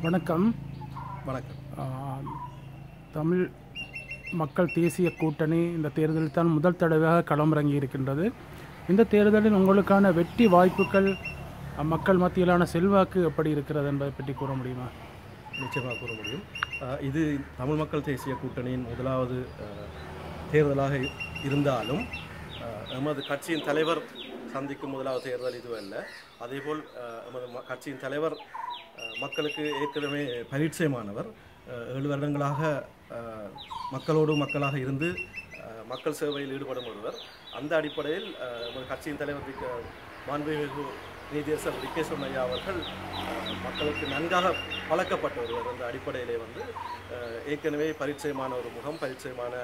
வணக்கம் வணக்கம் ஆஹ், தமிழ் மக்கள் தேசிய கூட்டணி இந்த தேர்தலில் தான் முதல் தடவையாக களமிறங்கி இருக்கின்றது இந்த தேர்தலில் உங்களுக்கான வெற்றி வாய்ப்புகள் அஹ், மக்கள் மத்தியிலான செல்வாக்கு எப்படி இருக்கிறது என்பதை பற்றி கூற முடியுமா நிச்சயமாக கூற முடியும் அஹ், இது தமிழ் மக்கள் தேசிய கூட்டணியின் முதலாவது அஹ், தேர்தலாக இ- இருந்தாலும் அஹ், எமது கட்சியின் தலைவர் சந்திக்கும் முதலாவது தேர்தல் இதுவல்ல அதேபோல் அஹ், எமது ம- கட்சியின் தலைவர் அஹ், மக்களுக்கு ஏற்கனவே பரிச்சயமானவர் அஹ், ஏழு வருடங்களாக அஹ், மக்களோடு மக்களாக இருந்து அஹ், மக்கள் சேவையில் ஈடுபடும் ஒருவர் அந்த அடிப்படையில் அஹ், எமது கட்சியின் தலைவர் விக்க- மாண்புமிகு நீதியரசர் விக்னேஸ்வரன் ஐயா அவர்கள் அஹ், மக்களுக்கு நன்காக பழக்கப்பட்ட ஒருவர் என்ற அடிப்படையிலே வந்து அஹ், ஏற்கனவே பரிச்சயமான ஒரு முகம் பரிச்சயமான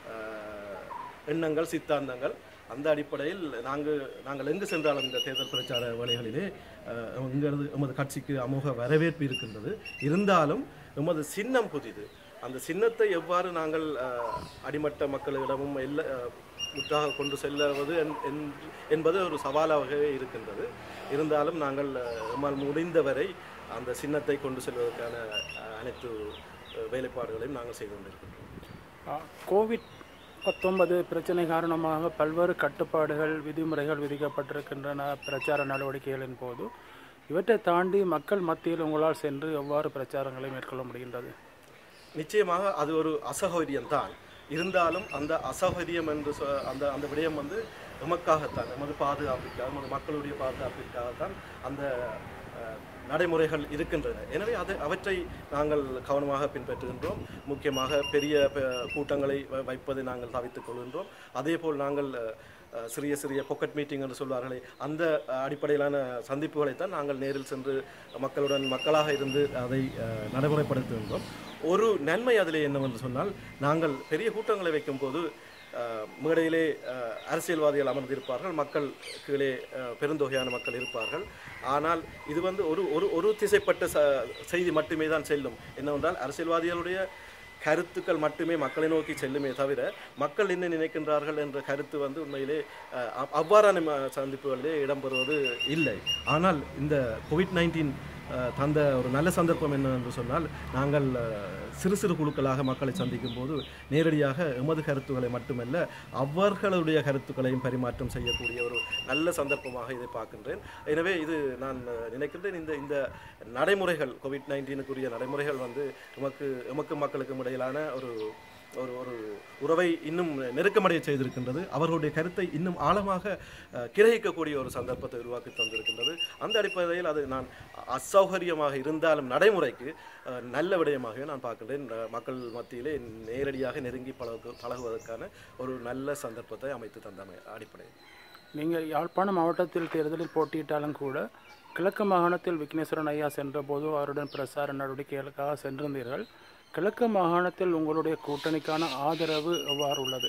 அஹ், எண்ணங்கள் சித்தாந்தங்கள் அந்த அடிப்படையில் நாங்கள் நாங்கள் எங்கு சென்றாலும் இந்த தேர்தல் பிரச்சார வேலைகளிலே அஹ், இங்கிருந்து எமது கட்சிக்கு அமோக வரவேற்பு இருக்கின்றது இருந்தாலும் எமது சின்னம் புதிது அந்த சின்னத்தை எவ்வாறு நாங்கள் அஹ், அடிமட்ட மக்களிடமும் எல்ல அஹ், முற்றாக கொண்டு செல்வது என்- என்- என்பது ஒரு சவாலாகவே இருக்கின்றது இருந்தாலும் நாங்கள் அஹ், எம்மால் முடிந்தவரை அந்த சின்னத்தை கொண்டு செல்வதற்கான அஹ், அனைத்து அஹ், வேலைப்பாடுகளையும் நாங்கள் செய்து கொண்டிருக்கின்றோம் ஆஹ், கோவிட் பத்தொன்பது பிரச்சனை காரணமாக பல்வேறு கட்டுப்பாடுகள் விதிமுறைகள் விதிக்கப்பட்டிருக்கின்றன பிரச்சார நடவடிக்கைகளின் போது இவற்றை தாண்டி மக்கள் மத்தியில் உங்களால் சென்று எவ்வாறு பிரச்சாரங்களை மேற்கொள்ள முடிகின்றது நிச்சயமாக அது ஒரு அசௌகரியம் தான் இருந்தாலும் அந்த அசௌகரியம் என்று சொ அந்த அந்த விடயம் வந்து எமக்காகத்தான் நமது பாதுகாப்பிற்காக நமது மக்களுடைய பாதுகாப்பிற்காகத்தான் அந்த அஹ், நடைமுறைகள் இருக்கின்றன எனவே அது அவற்றை நாங்கள் கவனமாக பின்பற்றுகின்றோம் முக்கியமாக பெரிய ப- கூட்டங்களை வ- வைப்பதை நாங்கள் தவித்துக் கொள்கின்றோம் அதேபோல் நாங்கள் அஹ், அஹ், சிறிய சிறிய பொக்கெட் மீட்டிங் என்று சொல்வார்களே அந்த அஹ், அடிப்படையிலான சந்திப்புகளைத்தான் நாங்கள் நேரில் சென்று மக்களுடன் மக்களாக இருந்து அதை அஹ், நடைமுறைப்படுத்துகின்றோம் ஒரு நன்மை அதில் என்னவென்று சொன்னால் நாங்கள் பெரிய கூட்டங்களை வைக்கும்போது அஹ், மேடையிலே அஹ், அரசியல்வாதிகள் அமர்ந்திருப்பார்கள் மக்கள் கீழே அஹ், பெருந்தொகையான மக்கள் இருப்பார்கள் ஆனால் இது வந்து ஒரு ஒரு ஒரு திசைப்பட்ட ச செய்தி மட்டுமே தான் செல்லும் என்னவென்றால் அரசியல்வாதிகளுடைய கருத்துக்கள் மட்டுமே மக்களை நோக்கி செல்லுமே தவிர மக்கள் என்ன நினைக்கின்றார்கள் என்ற கருத்து வந்து உண்மையிலே அஹ், அவ்- அவ்வாறான ம- சந்திப்புகளிலே இடம்பெறுவது இல்லை ஆனால் இந்த கோவிட் நைன்டீன் தந்த ஒரு நல்ல சந்தர்ப்பம் என்ன என்று சொன்னால் நாங்கள் அஹ், சிறு சிறு குழுக்களாக மக்களை சந்திக்கும் போது நேரடியாக எமது கருத்துக்களை மட்டுமல்ல அவர்களுடைய கருத்துக்களையும் பரிமாற்றம் செய்யக்கூடிய ஒரு நல்ல சந்தர்ப்பமாக இதை பார்க்கின்றேன் எனவே இது நான் அஹ், நினைக்கின்றேன் இந்த இந்த நடைமுறைகள் கோவிட் நைன்டீனுக்குரிய நடைமுறைகள் வந்து எமக்கு எமக்கும் மக்களுக்கும் இடையிலான ஒரு ஒரு ஒரு உறவை இன்னும் நெருக்கமடைய செய்திருக்கின்றது அவர்களுடைய கருத்தை இன்னும் ஆழமாக அஹ், கிரகிக்கக்கூடிய ஒரு சந்தர்ப்பத்தை உருவாக்கி தந்திருக்கின்றது அந்த அடிப்படையில் அது நான் அசௌகரியமாக இருந்தாலும் நடைமுறைக்கு அஹ், நல்ல விடயமாகவே நான் பார்க்கின்றேன் அஹ், மக்கள் மத்தியிலே நேரடியாக நெருங்கி பழகு பழகுவதற்கான ஒரு நல்ல சந்தர்ப்பத்தை அமைத்து தந்த அமை- அடிப்படையில் நீங்கள் யாழ்ப்பாணம் மாவட்டத்தில் தேர்தலில் போட்டியிட்டாலும் கூட கிழக்கு மாகாணத்தில் விக்னேஸ்வரன் ஐயா சென்றபோது அவருடன் பிரசார நடவடிக்கைகளுக்காக சென்றிருந்தீர்கள் கிழக்கு மாகாணத்தில் உங்களுடைய கூட்டணிக்கான ஆதரவு எவ்வாறு உள்ளது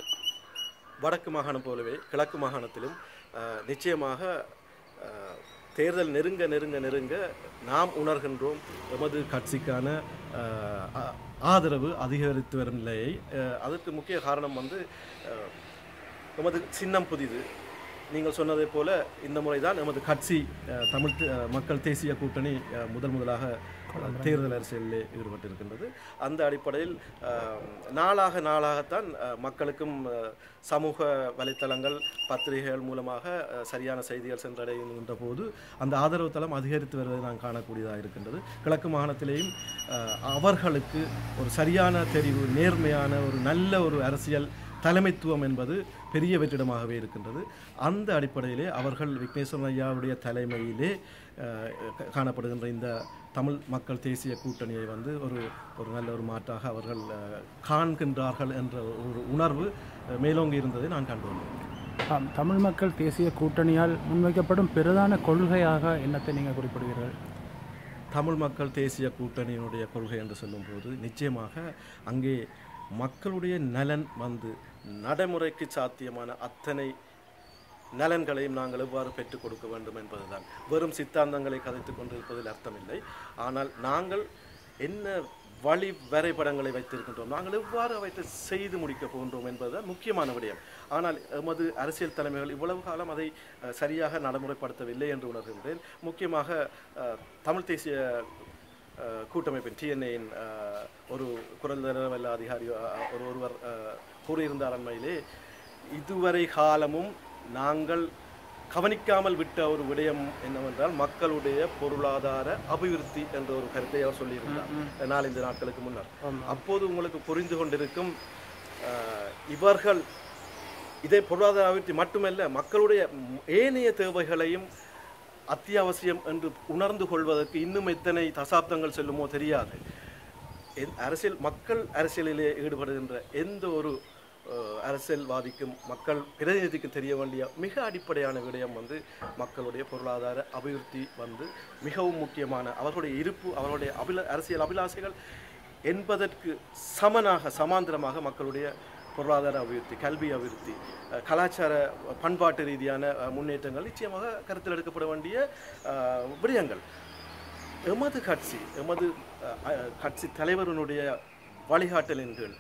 வடக்கு மாகாணம் போலவே கிழக்கு மாகாணத்திலும் அஹ், நிச்சயமாக அஹ், தேர்தல் நெருங்க நெருங்க நெருங்க நாம் உணர்கின்றோம் எமது கட்சிக்கான அஹ், ஆ- ஆதரவு அதிகரித்து வரும் நிலையை அஹ், அதற்கு முக்கிய காரணம் வந்து அஹ், எமது சின்னம் புதிது நீங்கள் சொன்னதை போல இந்த முறை தான் எமது கட்சி அஹ், தமிழ் தே- அஹ், மக்கள் தேசிய கூட்டணி அஹ், முதல் முதலாக அஹ், தேர்தல் அரசியலில் ஈடுபட்டிருக்கின்றது அந்த அடிப்படையில் அஹ், நாளாக நாளாகத்தான் அஹ், மக்களுக்கும் அஹ், சமூக வலைத்தளங்கள் பத்திரிகைகள் மூலமாக அஹ், சரியான செய்திகள் சென்றடைகின்ற போது அந்த ஆதரவு தளம் அதிகரித்து வருவதை நாம் காணக்கூடியதாக இருக்கின்றது கிழக்கு மாகாணத்திலேயும் அஹ், அவர்களுக்கு ஒரு சரியான தெரிவு நேர்மையான ஒரு நல்ல ஒரு அரசியல் தலைமைத்துவம் என்பது பெரிய வெற்றிடமாகவே இருக்கின்றது அந்த அடிப்படையிலே அவர்கள் விக்னேஸ்வரன் ஐயாவுடைய தலைமையிலே அஹ், கா- காணப்படுகின்ற இந்த தமிழ் மக்கள் தேசிய கூட்டணியை வந்து ஒரு ஒரு நல்ல ஒரு மாற்றாக அவர்கள் அஹ், காண்கின்றார்கள் என்ற ஒரு உணர்வு அஹ், மேலோங்கி இருந்ததை நான் கண்டுள்ளேன் ஆம், தமிழ் மக்கள் தேசிய கூட்டணியால் முன்வைக்கப்படும் பிரதான கொள்கையாக என்னத்தை நீங்கள் குறிப்பிடுவீர்கள் தமிழ் மக்கள் தேசிய கூட்டணியினுடைய கொள்கை என்று சொல்லும்போது நிச்சயமாக அங்கே மக்களுடைய நலன் வந்து நடைமுறைக்கு சாத்தியமான அத்தனை நலன்களையும் நாங்கள் எவ்வாறு பெற்றுக் கொடுக்க வேண்டும் என்பதுதான் வெறும் சித்தாந்தங்களை கதைத்துக் கொண்டிருப்பதில் அர்த்தமில்லை ஆனால் நாங்கள் என்ன வழி வரைபடங்களை வைத்திருக்கின்றோம் நாங்கள் எவ்வாறு அவற்றை செய்து முடிக்க போகின்றோம் என்பதுதான் முக்கியமான விடயம் ஆனால் எமது அரசியல் தலைமைகள் இவ்வளவு காலம் அதை அஹ், சரியாக நடைமுறைப்படுத்தவில்லை என்று உணர்கின்றேன் முக்கியமாக அஹ், தமிழ் தேசிய அஹ், கூட்டமைப்பின் டிஎன்ஏயின் ஒரு குரல் நிலவல்ல அதிகாரி அஹ், ஒரு ஒருவர் அஹ், கூறியிருந்தார் அண்மையிலே இதுவரை காலமும் நாங்கள் கவனிக்காமல் விட்ட ஒரு விடயம் என்னவென்றால் மக்களுடைய பொருளாதார அபிவிருத்தி என்ற ஒரு கருத்தை அவர் சொல்லியிருந்தார் நாலஞ்சு நாட்களுக்கு முன்னர் அப்போது உங்களுக்கு புரிந்து கொண்டிருக்கும் அஹ், இவர்கள் இதே பொருளாதார அபிவிருத்தி மட்டுமல்ல மக்களுடைய ம், ஏனைய தேவைகளையும் அத்தியாவசியம் என்று உணர்ந்து கொள்வதற்கு இன்னும் எத்தனை தசாப்தங்கள் செல்லுமோ தெரியாது எந்- அரசியல் மக்கள் அரசியலிலே ஈடுபடுகின்ற எந்த ஒரு அஹ், அரசியல்வாதிக்கும் மக்கள் பிரதிநிதிக்கும் தெரிய வேண்டிய மிக அடிப்படையான விடயம் வந்து மக்களுடைய பொருளாதார அபிவிருத்தி வந்து மிகவும் முக்கியமான அவர்களுடைய இருப்பு அவர்களுடைய அபில அரசியல் அபிலாஷைகள் என்பதற்கு சமனாக சமாந்திரமாக மக்களுடைய பொருளாதார அபிவிருத்தி கல்வி அபிவிருத்தி அஹ், கலாச்சார பண்பாட்டு ரீதியான அஹ், முன்னேற்றங்கள் நிச்சயமாக கருத்தில் எடுக்கப்பட வேண்டிய அஹ், விடயங்கள் எமது கட்சி எமது அஹ், அஹ், கட்சி தலைவரினுடைய வழிகாட்டலின் கீழ்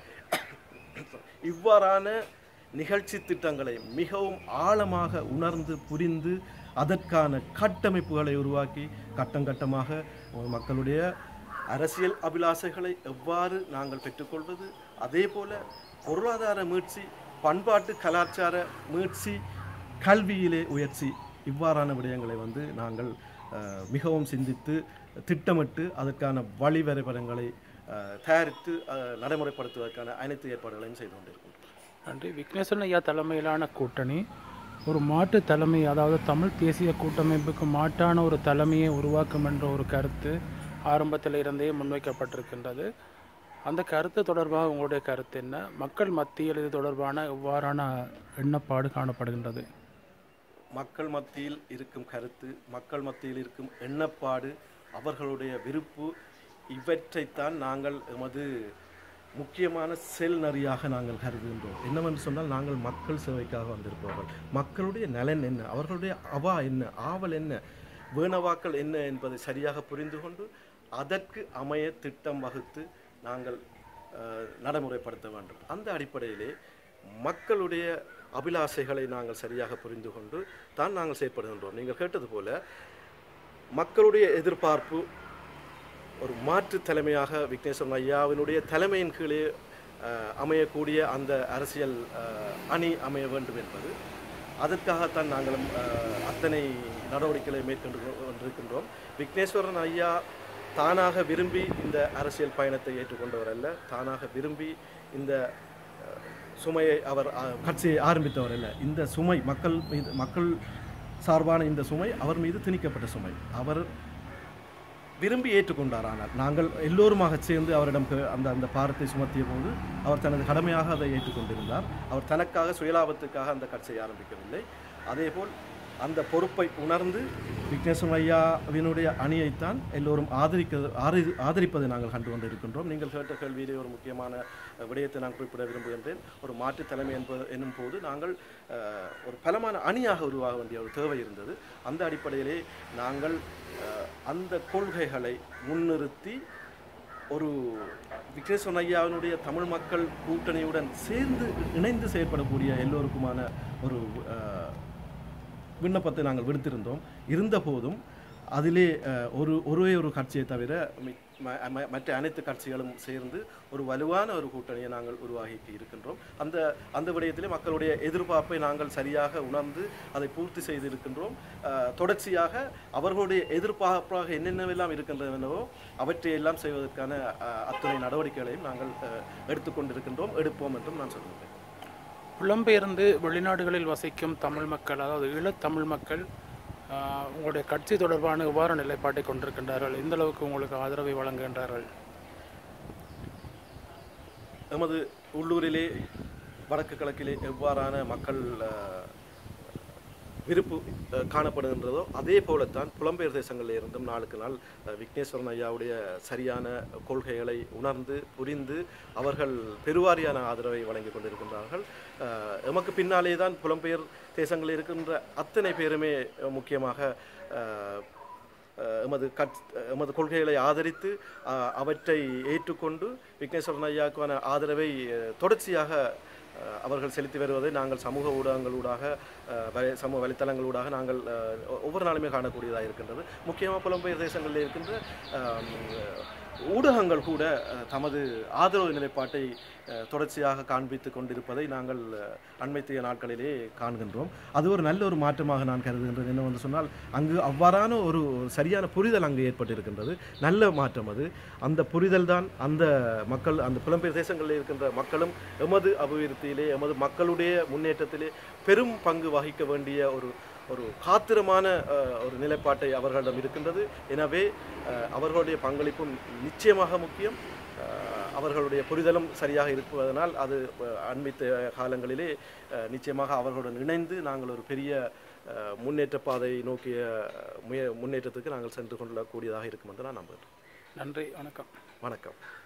இவ்வாறான நிகழ்ச்சி திட்டங்களை மிகவும் ஆழமாக உணர்ந்து புரிந்து அதற்கான கட்டமைப்புகளை உருவாக்கி கட்டம் கட்டமாக அஹ், மக்களுடைய அரசியல் அபிலாஷைகளை எவ்வாறு நாங்கள் பெற்றுக்கொள்வது அதே போல பொருளாதார மீட்சி பண்பாட்டு கலாச்சார மீட்சி கல்வியிலே உயர்ச்சி இவ்வாறான விடயங்களை வந்து நாங்கள் அஹ், மிகவும் சிந்தித்து திட்டமிட்டு அதற்கான வழிவரைபடங்களை அஹ், தயாரித்து அஹ், நடைமுறைப்படுத்துவதற்கான அனைத்து ஏற்பாடுகளையும் செய்து கொண்டிருக்கிறோம் நன்றி விக்னேஸ்வரன் ஐயா தலைமையிலான கூட்டணி ஒரு மாட்டு தலைமை அதாவது தமிழ் தேசிய கூட்டமைப்புக்கு மாட்டான ஒரு தலைமையை உருவாக்கும் என்ற ஒரு கருத்து ஆரம்பத்தில் இருந்தே முன்வைக்கப்பட்டிருக்கின்றது அந்த கருத்து தொடர்பாக உங்களுடைய கருத்து என்ன மக்கள் மத்தியில் இது தொடர்பான எவ்வாறான எண்ணப்பாடு காணப்படுகின்றது மக்கள் மத்தியில் இருக்கும் கருத்து மக்கள் மத்தியில் இருக்கும் எண்ணப்பாடு அவர்களுடைய விருப்பு இவற்றைத்தான் நாங்கள் எமது முக்கியமான செல் நெறியாக நாங்கள் கருதுகின்றோம் என்னவென்று சொன்னால் நாங்கள் மக்கள் சேவைக்காக வந்திருப்பவர்கள் மக்களுடைய நலன் என்ன அவர்களுடைய அவா என்ன ஆவல் என்ன வேணவாக்கள் என்ன என்பதை சரியாக புரிந்து கொண்டு அதற்கு அமைய திட்டம் வகுத்து நாங்கள் அஹ், நடைமுறைப்படுத்த வேண்டும் அந்த அடிப்படையிலே மக்களுடைய அபிலாஷைகளை நாங்கள் சரியாக புரிந்து கொண்டு தான் நாங்கள் செயற்படுகின்றோம் நீங்கள் கேட்டது போல மக்களுடைய எதிர்பார்ப்பு ஒரு மாற்று தலைமையாக விக்னேஸ்வரன் ஐயாவினுடைய தலைமையின் கீழே அஹ், அமையக்கூடிய அந்த அரசியல் அஹ், அணி அமைய வேண்டும் என்பது அதற்காகத்தான் நாங்களும் அஹ், அத்தனை நடவடிக்கைகளை மேற்கொண்டு கொண்டிருக்கின்றோம் விக்னேஸ்வரன் ஐயா தானாக விரும்பி இந்த அரசியல் பயணத்தை ஏற்றுக்கொண்டவர் அல்ல தானாக விரும்பி இந்த அஹ், சுமையை அவர் அஹ், கட்சியை ஆரம்பித்தவர் அல்ல இந்த சுமை மக்கள் மீது மக்கள் சார்பான இந்த சுமை அவர் மீது திணிக்கப்பட்ட சுமை அவர் விரும்பி ஏற்றுக்கொண்டார் ஆனால் நாங்கள் எல்லோருமாக சேர்ந்து அவரிடம் கே- அந்த அந்த பாரத்தை சுமத்திய போது அவர் தனது கடமையாக அதை ஏற்றுக்கொண்டிருந்தார் அவர் தனக்காக சுயலாபத்துக்காக அந்த கட்சியை ஆரம்பிக்கவில்லை அதேபோல் அந்த பொறுப்பை உணர்ந்து விக்னேஸ்வரன் ஐயாவினுடைய அணியைத்தான் எல்லோரும் ஆதரிக்க ஆதரி ஆதரிப்பதை நாங்கள் கண்டு கொண்டிருக்கின்றோம் நீங்கள் கேட்ட கேள்வியிலே ஒரு முக்கியமான அஹ், விடயத்தை நான் குறிப்பிட விரும்புகின்றேன் ஒரு மாற்றுத் தலைமை என்பது என்னும் போது நாங்கள் அஹ், ஒரு பலமான அணியாக உருவாக வேண்டிய ஒரு தேவை இருந்தது அந்த அடிப்படையிலே நாங்கள் அஹ், அந்த கொள்கைகளை முன்னிறுத்தி ஒரு விக்னேஸ்வரன் ஐயாவினுடைய தமிழ் மக்கள் கூட்டணியுடன் சேர்ந்து இணைந்து செயற்படக்கூடிய எல்லோருக்குமான ஒரு அஹ், விண்ணப்பத்தை நாங்கள் விடுத்திருந்தோம் இருந்தபோதும் அதிலே அஹ், ஒரு ஒரே ஒரு கட்சியை தவிர மி- ம- ம- மற்ற அனைத்து கட்சிகளும் சேர்ந்து ஒரு வலுவான ஒரு கூட்டணியை நாங்கள் உருவாகி இருக்கின்றோம் அந்த அந்த விடயத்திலே மக்களுடைய எதிர்பார்ப்பை நாங்கள் சரியாக உணர்ந்து அதை பூர்த்தி செய்திருக்கின்றோம் அஹ், தொடர்ச்சியாக அவர்களுடைய எதிர்பார்ப்பாக என்னென்னவெல்லாம் இருக்கின்றனவோ அவற்றையெல்லாம் செய்வதற்கான அஹ், அத்தனை நடவடிக்கைகளையும் நாங்கள் அஹ், எடுத்துக்கொண்டிருக்கின்றோம் எடுப்போம் என்றும் நான் சொல்லுகிறேன் புலம்பெயர்ந்து வெளிநாடுகளில் வசிக்கும் தமிழ் மக்கள் அதாவது ஈழத் தமிழ் மக்கள் ஆஹ், உங்களுடைய கட்சி தொடர்பான எவ்வாறு நிலைப்பாட்டை கொண்டிருக்கின்றார்கள் எந்த அளவுக்கு உங்களுக்கு ஆதரவை வழங்குகின்றார்கள் எமது உள்ளூரிலே வடக்கு கிழக்கிலே எவ்வாறான மக்கள் அஹ், விருப்பு அஹ், காணப்படுகின்றதோ அதே போலத்தான் புலம்பெயர் தேசங்களில் இருந்தும் நாளுக்கு நாள் அஹ், விக்னேஸ்வரன் ஐயாவுடைய சரியான கொள்கைகளை உணர்ந்து புரிந்து அவர்கள் பெருவாரியான ஆதரவை வழங்கி கொண்டிருக்கின்றார்கள் அஹ், எமக்கு பின்னாலே தான் புலம்பெயர் தேசங்களில் இருக்கின்ற அத்தனை பேருமே அஹ், முக்கியமாக அஹ், அஹ் எமது கட் எமது கொள்கைகளை ஆதரித்து அஹ், அவற்றை ஏற்றுக்கொண்டு விக்னேஸ்வரன் ஐயாவுக்கான ஆதரவை அஹ், தொடர்ச்சியாக அஹ், அவர்கள் செலுத்தி வருவதை நாங்கள் சமூக ஊடகங்களூடாக அஹ், வலை- சமூக வலைத்தளங்களூடாக நாங்கள் அஹ், ஒ- ஒவ்வொரு நாளுமே காணக்கூடியதாக இருக்கின்றது முக்கியமாக புலம்பெயர் தேசங்களில் இருக்கின்ற அஹ், ஊடகங்கள் கூட அஹ், தமது ஆதரவு நிலைப்பாட்டை அஹ், தொடர்ச்சியாக காண்பித்துக் கொண்டிருப்பதை நாங்கள் அஹ், அண்மைத்திய நாட்களிலே காண்கின்றோம் அது ஒரு நல்ல ஒரு மாற்றமாக நான் கருதுகின்றேன் என்ன வந்து சொன்னால் அங்கு அவ்வாறான ஒரு சரியான புரிதல் அங்கு ஏற்பட்டிருக்கின்றது நல்ல மாற்றம் அது அந்த புரிதல் தான் அந்த மக்கள் அந்த புலம்பெயர் தேசங்களில் இருக்கின்ற மக்களும் எமது அபிவிருத்தியிலே எமது மக்களுடைய முன்னேற்றத்திலே பெரும் பங்கு வகிக்க வேண்டிய ஒரு ஒரு காத்திரமான அஹ், ஒரு நிலைப்பாட்டை அவர்களிடம் இருக்கின்றது எனவே அஹ், அவர்களுடைய பங்களிப்பும் நிச்சயமாக முக்கியம் அஹ், அவர்களுடைய புரிதலும் சரியாக இருப்பதனால் அது அஹ், அண்மித்த காலங்களிலே அஹ், நிச்சயமாக அவர்களுடன் இணைந்து நாங்கள் ஒரு பெரிய அஹ், முன்னேற்ற பாதை நோக்கிய முய முன்னேற்றத்துக்கு நாங்கள் சென்று கொள்ளக்கூடியதாக இருக்கும் என்று நான் நம்புகிறேன் நன்றி வணக்கம் வணக்கம்